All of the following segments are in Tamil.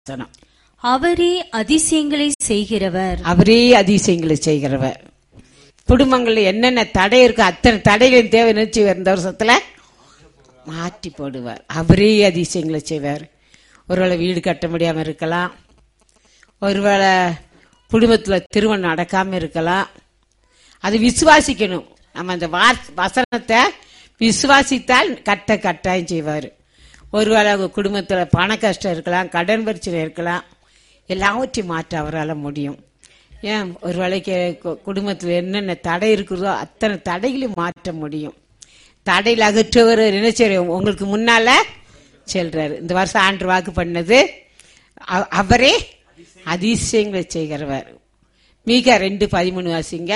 வசனம் அவரே அதிசயங்களை செய்கிறவர் அவரே அதிசயங்களை செய்கிறவர் குடும்பங்கள்ல என்னென்ன தடை இருக்கு அத்தனை தடைகளின் தேவை நினைச்சு இந்த வருஷத்துல மாற்றி போடுவார் அவரே அதிசயங்களை செய்வார் ஒருவேளை வீடு கட்ட முடியாம இருக்கலாம் ஒருவேளை குடும்பத்துல திருமணம் நடக்காம இருக்கலாம் அது விசுவாசிக்கணும் நம்ம அந்த வார்- வசனத்தை விசுவாசித்தால் கட்ட கட்டாயம் செய்வார் ஒருவேளை அவங்க குடும்பத்துல பண கஷ்டம் இருக்கலாம் கடன் பிரச்சனை இருக்கலாம் எல்லாவற்றையும் மாற்ற அவரால் முடியும் ஏன் ஒரு வேளைக்கு கு- குடும்பத்துல என்னென்ன தடை இருக்குதோ அத்தனை தடைகளையும் மாற்ற முடியும் தடையில் அகற்றவர் என்ன செய்றாரு? உங்களுக்கு முன்னால செல்றாரு இந்த வருஷம் ஆண்டு வாக்கு பண்ணது அ- அவரே அதிசயங்களை செய்கிறவர் மீகா ரெண்டு பதிமூணு வாசிங்க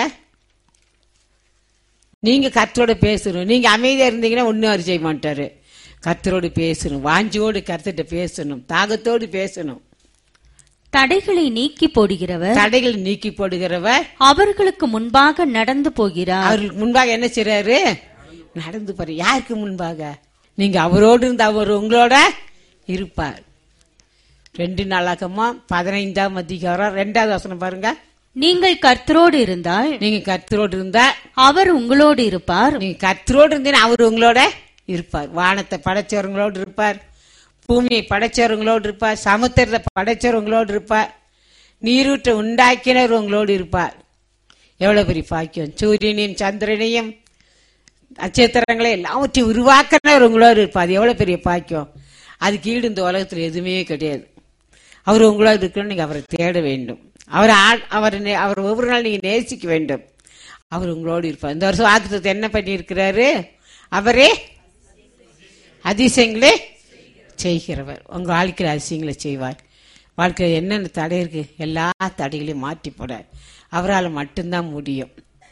நீங்க கர்த்தரோட பேசணும் நீங்க அமைதியா இருந்தீங்கன்னா ஒன்னும் அவர் செய்ய மாட்டாரு கர்த்தரோடு பேசணும் வாஞ்சியோடு கர்த்தர்கிட்ட பேசணும் தாகத்தோடு பேசணும் தடைகளை நீக்கி போடுகிறவர் தடைகள் நீக்கி போடுகிறவர் அவர்களுக்கு முன்பாக நடந்து போகிறார் அவர்களுக்கு முன்பாக என்ன செய்றாரு நடந்து பாரு யாருக்கு முன்பாக நீங்க அவரோடு இருந்து அவர் உங்களோட இருப்பார் ரெண்டு நாளாகமா பதினைந்தாம் அதிகாரம் ரெண்டாவது வசனம் பாருங்க நீங்கள் கர்த்தரோடு இருந்தால் நீங்க கர்த்தரோடு இருந்தா அவர் உங்களோடு இருப்பார் நீங்க கர்த்தரோடு இருந்தீங்கன்னா அவர் உங்களோட இருப்பார் வானத்தை படைச்சவங்களோடு இருப்பார் பூமியை படைச்சவங்களோடு இருப்பார் சமுத்திரத்தை படைச்சவங்களோடு இருப்பார் நீரூற்றை உண்டாக்கினர் உங்களோடு இருப்பார் எவ்வளவு பெரிய பாக்கியம் சூரியனையும் சந்திரனையும் நட்சத்திரங்களை எல்லாவற்றையும் உருவாக்கினவர் உங்களோடு இருப்பார் அது எவ்வளவு பெரிய பாக்கியம் அதுக்கு ஈடு இந்த உலகத்துல எதுவுமே கிடையாது அவர் உங்களோடு இருக்கணும் நீங்க அவரை தேட வேண்டும் அவர் அவர் அவர் ஒவ்வொரு நாள் நீங்க நேசிக்க வேண்டும் அவர் உங்களோடு இருப்பார் இந்த வருஷம் வாக்குத்தத்தை என்ன பண்ணியிருக்கிறாரு அவரே அதிசயங்களே செய்கிறவர் உங்க வாழ்க்கையில் அதிசயங்களை செய்வார் வாழ்க்கையில் என்னென்ன தடை இருக்கு எல்லா தடைகளையும் மாற்றி போட அவரால் மட்டும்தான் முடியும்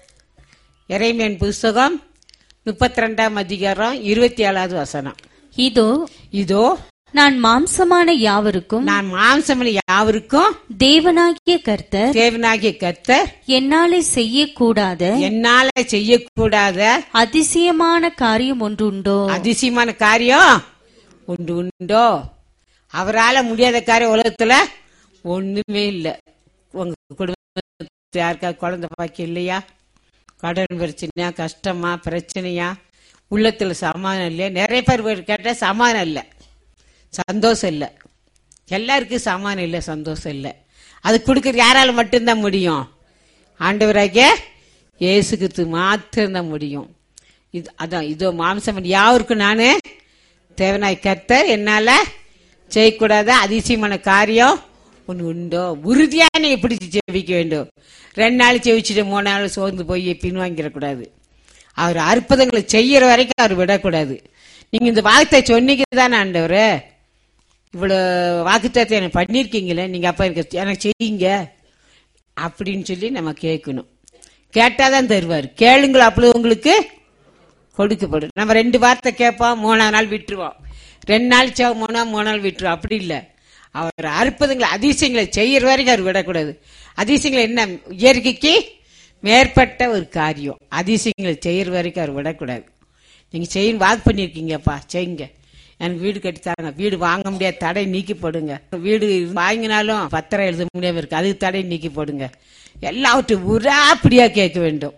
இறைமையின் புஸ்தகம் முப்பத்தி ரெண்டாம் அதிகாரம் இருபத்தி ஏழாவது வசனம் இதோ இதோ நான் மாம்சமான யாவருக்கும் நான் மாம்சமணி யாவருக்கும் தேவனாகிய கர்த்தர் தேவனாகிய கர்த்தர் என்னாலே செய்யக்கூடாத என்னால செய்யக்கூடாத அதிசயமான காரியம் ஒன்று உண்டோ அதிசயமான காரியம் உண்டு உண்டோ அவரால முடியாத காரியம் உலகத்துல ஒண்ணுமே இல்ல உங்க குடும்பத்துல யாருக்காவது குழந்தை பாக்கியம் இல்லையா கடன் பிரச்சனையா கஷ்டமா பிரச்சனையா உள்ளத்துல சமாதானம் இல்லையா நிறைய பேர் போய் கேட்டா சமாதானம் இல்ல சந்தோஷம் இல்ல எல்லாருக்கும் சமாதானம் இல்ல சந்தோஷம் இல்ல அது கொடுக்கறது யாரால மட்டும்தான் முடியும் ஆண்டவராகிய இயேசு கிறிஸ்து மாத்திரம்தான் முடியும் இது அதான் இதோ மாம்சம் யாருக்கும் நானு தேவனாய் கர்த்தர் என்னால செய்யக்கூடாத அதிசயமான காரியம் ஒன்று உண்டோ உறுதியா நீங்க பிடிச்சு ஜெபிக்க வேண்டும் ரெண்டு நாள் செவிச்சுட்டு மூணு நாள் சோர்ந்து போய் பின்வாங்கிடக்கூடாது அவர் அற்புதங்களை செய்யற வரைக்கும் அவர் விடக்கூடாது நீங்க இந்த வார்த்தை சொன்னீங்க தானே ஆண்டவரே இவ்வளவு வாக்குத்தத்தை எனக்கு பண்ணிருக்கீங்களே நீங்க அப்ப எனக்கு எனக்கு செய்யுங்க அப்படின்னு சொல்லி நம்ம கேட்கணும் கேட்டாதான் தருவார் கேளுங்கள் அப்பொழுது உங்களுக்கு கொடுக்கப்படும் நம்ம ரெண்டு வார்த்தை கேட்போம் மூணாவது நாள் விட்டுருவோம் ரெண்டு நாள் சேவ மூணா மூணு நாள் விட்டுருவோம் அப்படி இல்லை அவர் அற்புதங்களை அதிசயங்களை செய்யற வரைக்கும் அவர் விடக்கூடாது அதிசயங்களை என்ன இயற்கைக்கு மேற்பட்ட ஒரு காரியம் அதிசயங்களை செய்யற வரைக்கும் அவர் விடக்கூடாது நீங்க செய்யும் வாக்கு பண்ணிருக்கீங்கப்பா செய்யுங்க எனக்கு வீடு கட்டித்தாங்க வீடு வாங்க முடியாத தடை நீக்கி போடுங்க வீடு வாங்கினாலும் பத்திரம் எழுத முடியாம இருக்கு அதுக்கு தடை நீக்கி போடுங்க எல்லாவற்றையும் உராப்படியா கேட்க வேண்டும்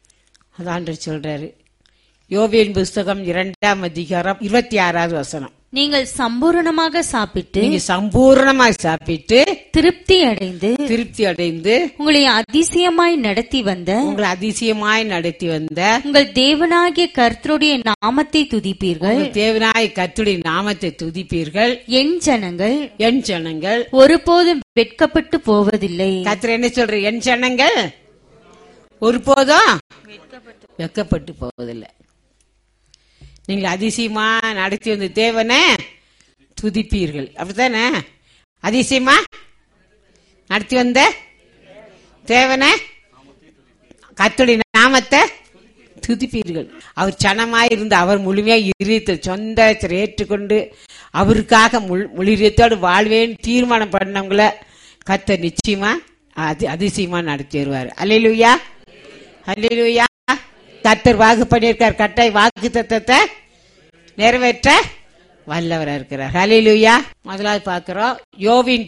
அதான் சொல்றாரு யோபியின் புஸ்தகம் இரண்டாம் அதிகாரம் இருபத்தி ஆறாவது வசனம் நீங்கள் சம்பூரணமாக சாப்பிட்டு நீங்க சம்பூர்ணமாய் சாப்பிட்டு திருப்தி அடைந்து திருப்தி அடைந்து உங்களை அதிசயமாய் நடத்தி வந்த உங்களை அதிசயமாய் நடத்தி வந்த உங்கள் தேவனாகிய கர்த்தருடைய நாமத்தை துதிப்பீர்கள் உங்கள் தேவனாய் கர்த்தருடைய நாமத்தை துதிப்பீர்கள் என் ஜனங்கள் என் ஜனங்கள் ஒருபோதும் வெட்கப்பட்டு போவதில்லை கர்த்தர் என்ன சொல்ற என் ஜனங்கள் ஒருபோதும் வெக்கப்பட்டு போவதில்லை நீங்கள் அதிசயமா நடத்தி வந்த தேவனை துதிப்பீர்கள் அப்படித்தானே அதிசயமா நடத்தி வந்த தேவனை கர்த்தருடைய நாமத்தை துதிப்பீர்கள் அவர் சனமாயிருந்து அவர் முழுமையாக இருதயத்தில் சொந்த ஏற்றுக்கொண்டு அவருக்காக முழு முழுரியத்தோடு வாழ்வேன்னு தீர்மானம் பண்ணவங்கள கர்த்தர் நிச்சயமா அது அதிசயமா நடத்தி வருவார் அல்லேலூயா அல்லேலூயா கர்த்தர் வாக்கு பண்ணியிருக்கார் கட்டாய் வாக்கு தத்தத்தை நிறைவேற்ற வல்லவரா இருக்கிறார் ஹalleluya முதலாவது பார்க்கிறோம் யோவின்